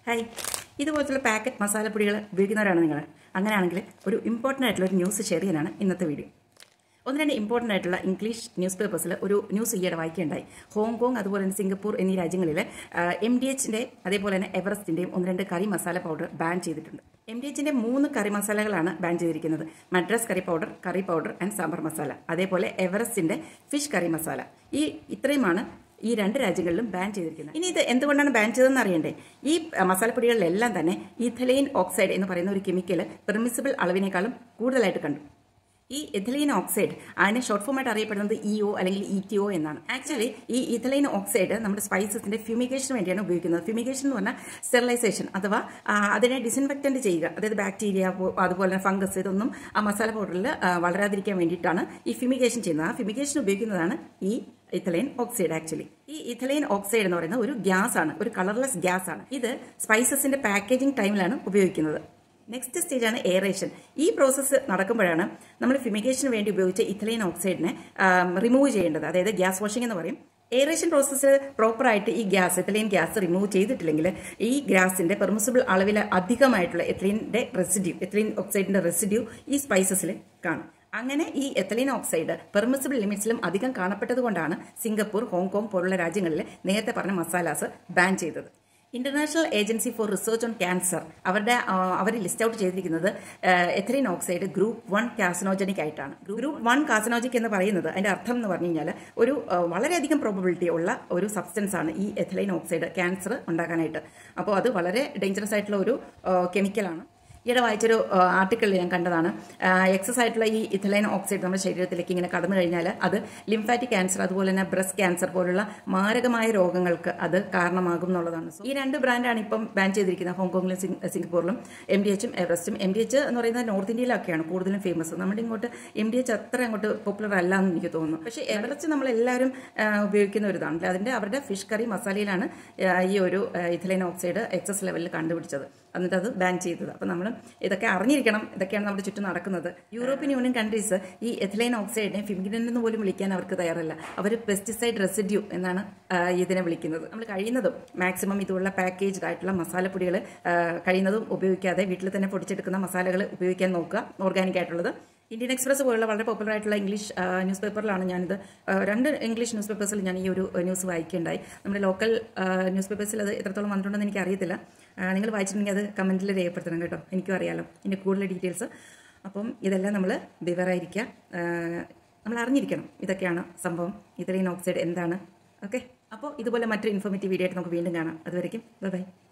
hi ഇതുപോലത്തുള്ള packet മസാലപ്പൊടികൾ ഉപയോഗിക്കുന്നവരാണ് നിങ്ങൾ അങ്ങനെയാണെങ്കിൽ ഒരു ഇമ്പോർട്ടൻ്റ് ആയിട്ടുള്ള ഒരു ന്യൂസ് ഷെയർ ചെയ്യാനാണ് ഇന്നത്തെ വീഡിയോ ഒന്ന് രണ്ട് ഇമ്പോർട്ടൻ്റ് ആയിട്ടുള്ള ഇംഗ്ലീഷ് ന്യൂസ് പേപ്പേഴ്സിൽ ഒരു ന്യൂസ് ഈയിടെ വായിക്കുകയുണ്ടായി ഹോങ്കോങ് അതുപോലെ തന്നെ സിംഗപ്പൂർ എന്നീ രാജ്യങ്ങളിൽ എം ഡി എച്ചിൻ്റെ അതേപോലെ തന്നെ എവറസ്റ്റിൻ്റെയും ഒന്ന് രണ്ട് കറി മസാല പൗഡർ ബാൻ ചെയ്തിട്ടുണ്ട് എം ഡി എച്ചിൻ്റെ മൂന്ന് കറി മസാലകളാണ് ബാൻ ചെയ്തിരിക്കുന്നത് Madras curry powder curry powder and sambar masala അതേപോലെ എവറസ്റ്റിൻ്റെ ഫിഷ് കറി മസാല ഈ ഇത്രയുമാണ് ഈ രണ്ട് രാജ്യങ്ങളിലും ബാൻ ചെയ്തിരിക്കുന്നത് ഇനി ഇത് എന്തുകൊണ്ടാണ് ബാൻ ചെയ്തതെന്ന് അറിയണ്ടേ ഈ അഹ്, മസാലപ്പൊടികളിലെല്ലാം തന്നെ ഇഥലൈൻ ഓക്സൈഡ് എന്ന് പറയുന്ന ഒരു കെമിക്കൽ പെർമിസിബിൾ അളവിനേക്കാളും കൂടുതലായിട്ട് കണ്ടു ഈ ഇഥലൈൻ ഓക്സൈഡ് അതിനെ ഷോർട്ട് ഫോമായിട്ട് അറിയപ്പെടുന്നത് ഇ ഒ അല്ലെങ്കിൽ ഇ ടി ഒ എന്നാണ് ആക്ച്വലി ഈ ഇഥലൈൻ ഓക്സൈഡ് നമ്മുടെ സ്പൈസസിന്റെ ഫ്യൂമിഗേഷന് വേണ്ടിയാണ് ഉപയോഗിക്കുന്നത് ഫ്യൂമിഗേഷൻ എന്ന് പറഞ്ഞാൽ സ്റ്റെറിലൈസേഷൻ അഥവാ ആ, അതിനെ ഡിസിൻഫെക്റ്റന്റ് ചെയ്യുക അതായത് ബാക്ടീരിയ പോ- അതുപോലെ തന്നെ ഫംഗസ് ഇതൊന്നും ആ മസാല പൗഡറിൽ വളരാതിരിക്കാൻ വേണ്ടിയിട്ടാണ് ഈ ഫ്യൂമിഗേഷൻ ചെയ്യുന്നത് ആ ഫ്യൂമിഗേഷൻ ഉപയോഗിക്കുന്നതാണ് ഈ ഇഥലൈൻ ഓക്സൈഡ് ആക്ച്വലി ഈ ഇഥലൈൻ ഓക്സൈഡ് എന്ന് പറയുന്നത് ഒരു ഗ്യാസ് ആണ് ഒരു കളർലെസ് ഗ്യാസ് ആണ് ഇത് സ്പൈസസിന്റെ പാക്കേജിംഗ് ടൈമിലാണ് ഉപയോഗിക്കുന്നത് നെക്സ്റ്റ് സ്റ്റേജ് ആണ് എയറേഷൻ ഈ പ്രോസസ്സ് നടക്കുമ്പോഴാണ് നമ്മൾ ഫിമിഗേഷന് വേണ്ടി ഉപയോഗിച്ച ഇഥലൈൻ ഓക്സൈഡിനെ റിമൂവ് ചെയ്യേണ്ടത് അതായത് ഗ്യാസ് വാഷിംഗ് എന്ന് പറയും എയറേഷൻ പ്രോസസ്സ് പ്രോപ്പറായിട്ട് ഈ ഗ്യാസ് എത്തലൈൻ ഗ്യാസ് റിമൂവ് ചെയ്തിട്ടില്ലെങ്കിൽ ഈ ഗ്യാസിന്റെ പെർമിസിബിൾ അളവിൽ അധികമായിട്ടുള്ള എത്തലൈൻ്റെ റെസിഡ്യൂ എത്തലൈൻ ഓക്സൈഡിന്റെ റെസിഡ്യൂ ഈ സ്പൈസസിൽ കാണും അങ്ങനെ ഈ എത്തലൈൻ ഓക്സൈഡ് പെർമിസിബിൾ ലിമിറ്റ്സിലും അധികം കാണപ്പെട്ടതുകൊണ്ടാണ് സിംഗപ്പൂർ ഹോങ്കോങ് പോലുള്ള രാജ്യങ്ങളിൽ നേരത്തെ പറഞ്ഞ മസാലാസ് ബാൻ ചെയ്തത് international agency for research on cancer അവരുടെ അവർ ലിസ്റ്റ് ഔട്ട് ചെയ്തിരിക്കുന്നത് ethylene oxide group one carcinogenic ആയിട്ടാണ് ഗ്രൂപ്പ് വൺ കാസനോജിക് എന്ന് പറയുന്നത് അതിന്റെ അർത്ഥം എന്ന് പറഞ്ഞു കഴിഞ്ഞാൽ ഒരു ആ, വളരെയധികം പ്രോബബിലിറ്റി ഉള്ള ഒരു സബ്സ്റ്റൻസ് ആണ് ഈ എഥലൈൻ ഓക്സൈഡ് ക്യാൻസർ ഉണ്ടാക്കാനായിട്ട് അപ്പോൾ അത് വളരെ ഡേഞ്ചറസ് ആയിട്ടുള്ള ഒരു കെമിക്കലാണ് ഈയിടെ വായിച്ചൊരു ആർട്ടിക്കിളിൽ ഞാൻ കണ്ടതാണ് എക്സസ് ആയിട്ടുള്ള ഈ ഇഥലൈൻ ഓക്സൈഡ് നമ്മുടെ ശരീരത്തിലേക്ക് ഇങ്ങനെ കടന്നു കഴിഞ്ഞാൽ അത് ലിംഫാറ്റിക് ക്യാൻസർ അതുപോലെ തന്നെ ബ്രസ്റ്റ് ക്യാൻസർ പോലുള്ള മാരകമായ രോഗങ്ങൾക്ക് അത് കാരണമാകും എന്നുള്ളതാണ് So, ഈ രണ്ട് ബ്രാൻഡാണ് ഇപ്പം ബാൻ ചെയ്തിരിക്കുന്നത് ഹോങ്കോങ്ങിലും സിംഗ്- സിംഗപ്പൂരിലും എം ഡി എച്ചും എവറസ്റ്റും എം ഡി എച്ച് എന്ന് പറയുന്നത് നോർത്ത് ഇന്ത്യയിലൊക്കെയാണ് കൂടുതലും ഫേമസ് നമ്മുടെ ഇങ്ങോട്ട് എം ഡി എച്ച് അത്ര അങ്ങോട്ട് പോപ്പുലർ അല്ല എന്ന് എനിക്ക് തോന്നുന്നു പക്ഷേ എവറസ്റ്റ് നമ്മൾ എല്ലാവരും ആ, ഉപയോഗിക്കുന്ന ഒരു ഇതാണ് അതിന്റെ അവരുടെ ഫിഷ് കറി മസാലയിലാണ് ആ, ഈ ഒരു ഇഥലൈൻ ഓക്സൈഡ് എക്സസ് ലെവലിൽ കണ്ടുപിടിച്ചത് എന്നിട്ട് അത് ബാൻ ചെയ്തത് അപ്പം നമ്മൾ ഇതൊക്കെ അറിഞ്ഞിരിക്കണം ഇതൊക്കെയാണ് നമ്മുടെ ചുറ്റും നടക്കുന്നത് യൂറോപ്യൻ യൂണിയൻ കൺട്രീസ് ഈ എഥലൈൻ ഓക്സൈഡിനെ ഫിംഗിനൻ എന്ന് പോലും വിളിക്കാൻ അവർക്ക് തയ്യാറല്ല അവർ പെസ്റ്റിസൈഡ് റെസിഡ്യൂ എന്നാണ് ആ, ഇതിനെ വിളിക്കുന്നത് നമ്മൾ കഴിയുന്നതും മാക്സിമം ഇതുള്ള പാക്കേജ്ഡ് ആയിട്ടുള്ള മസാലപ്പൊടികൾ കഴിയുന്നതും ഉപയോഗിക്കാതെ വീട്ടിൽ തന്നെ പൊടിച്ചെടുക്കുന്ന മസാലകൾ ഉപയോഗിക്കാൻ നോക്കുക ഓർഗാനിക് ആയിട്ടുള്ളത് ഇന്ത്യൻ എക്സ്പ്രസ് പോലുള്ള വളരെ പോപ്പുലർ ആയിട്ടുള്ള ഇംഗ്ലീഷ് ന്യൂസ് പേപ്പറിലാണ് ഞാനിത് ആ, രണ്ട് ഇംഗ്ലീഷ് ന്യൂസ് പേപ്പേഴ്സിൽ ഞാൻ ഈ ഒരു ന്യൂസ് വായിക്കുകയുണ്ടായി നമ്മുടെ ലോക്കൽ ന്യൂസ് പേപ്പേഴ്സിൽ അത് എത്രത്തോളം വന്നിട്ടുണ്ടെന്ന് എനിക്ക് അറിയത്തില്ല നിങ്ങൾ വായിച്ചിട്ടുണ്ടെങ്കിൽ അത് കമൻറ്റിൽ രേഖപ്പെടുത്തണം കേട്ടോ എനിക്കും അറിയാലോ ഇതിൻ്റെ കൂടുതൽ ഡീറ്റെയിൽസ് അപ്പം ഇതെല്ലാം നമ്മൾ വിവറായിരിക്കുക നമ്മൾ അറിഞ്ഞിരിക്കണം ഇതൊക്കെയാണ് സംഭവം ഇത്രയും ഓക്സൈഡ് എന്താണ് ഓക്കെ അപ്പോൾ ഇതുപോലെ മറ്റൊരു ഇൻഫോർമേറ്റീവ് വീഡിയോ ആയിട്ട് നമുക്ക് വീണ്ടും കാണാം അതുവരയ്ക്കും ബൈ ബൈ